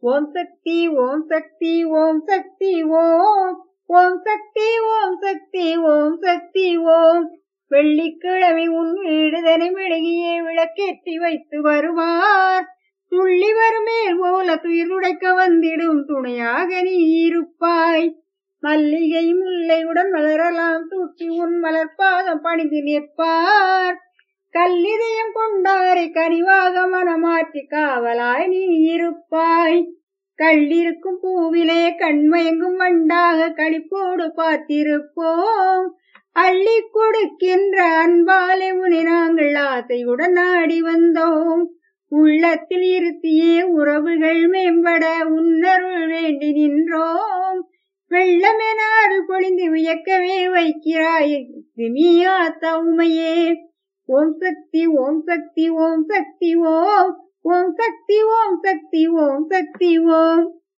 ஓம் சக்தி ஓம் சக்தி ஓம் சக்தி ஓம் ஓம் சக்தி ஓம் சக்தி ஓம் சக்தி ஓம் வெள்ளிக்கிழமை உன் வீடுதனை மெழுகியே விளக்கேற்றி வைத்து வருவார் துள்ளி வருமேல் போல துயிர் உடைக்க வந்திடும் துணையாக நீ இருப்பாய் மல்லிகை முல்லையுடன் மலரலாம் தூக்கி உன் மலர்பாதம் பணிந்து நிற்பார் கல்லிதயம் கொண்டாரை கனிவாக மனமாற்றி காவலாய் நீ இருப்பாய் கள்ளிருக்கும் பூவிலே கண்மயங்கும் வண்டாக களிப்போடு பார்த்திருப்போம் அள்ளி கொடுக்கின்ற அன்பாலே உனை நாங்கள் ஆசையுடன் நாடி வந்தோம் உள்ளத்தில் இருத்தியே உறவுகள் மேம்பட உன்னருள் வேண்டி நின்றோம் வெள்ளமென அருள் பொழிந்து வியக்கவே வைக்கிறாய் நீயா தவுமையே ஓம் சக்தி ஓம் சக்தி ஓம் சக்தி ஓம் ஓம் சக்தி ஓம் சக்தி ஓம் சக்தி ஓம்